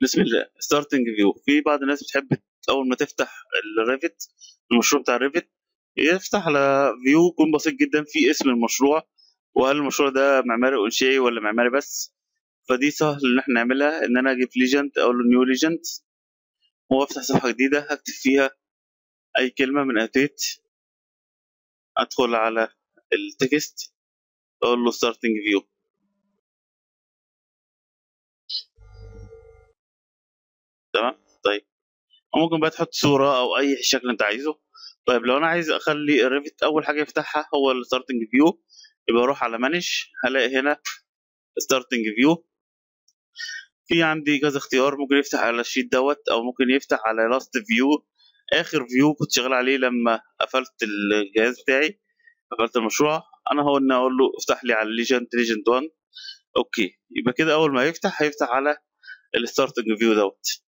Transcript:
بسم الله ستارتنج فيو في بعض الناس بتحب اول ما تفتح الريفت المشروع بتاع الريفت يفتح على فيو يكون بسيط جدا فيه اسم المشروع وهل المشروع ده معماري انشائي ولا معماري بس فدي سهل ان احنا نعملها ان انا اجيب ليجند اقول له نيو ليجند وافتح صفحه جديده هكتب فيها اي كلمه من اتيت ادخل على التكست اقول له ستارتنج فيو تمام طيب ممكن بقى تحط صورة أو أي شكل أنت عايزه طيب لو أنا عايز أخلي الريفت أول حاجة يفتحها هو الستارتنج فيو يبقى أروح على مانج هلاقي هنا ستارتنج فيو في عندي كذا اختيار ممكن يفتح على الشيت دوت أو ممكن يفتح على لاست فيو آخر فيو كنت شغال عليه لما قفلت الجهاز بتاعي قفلت المشروع أنا هو إن أقول له افتح لي على ليجند ليجند 1 أوكي يبقى كده أول ما يفتح هيفتح على الستارتنج فيو دوت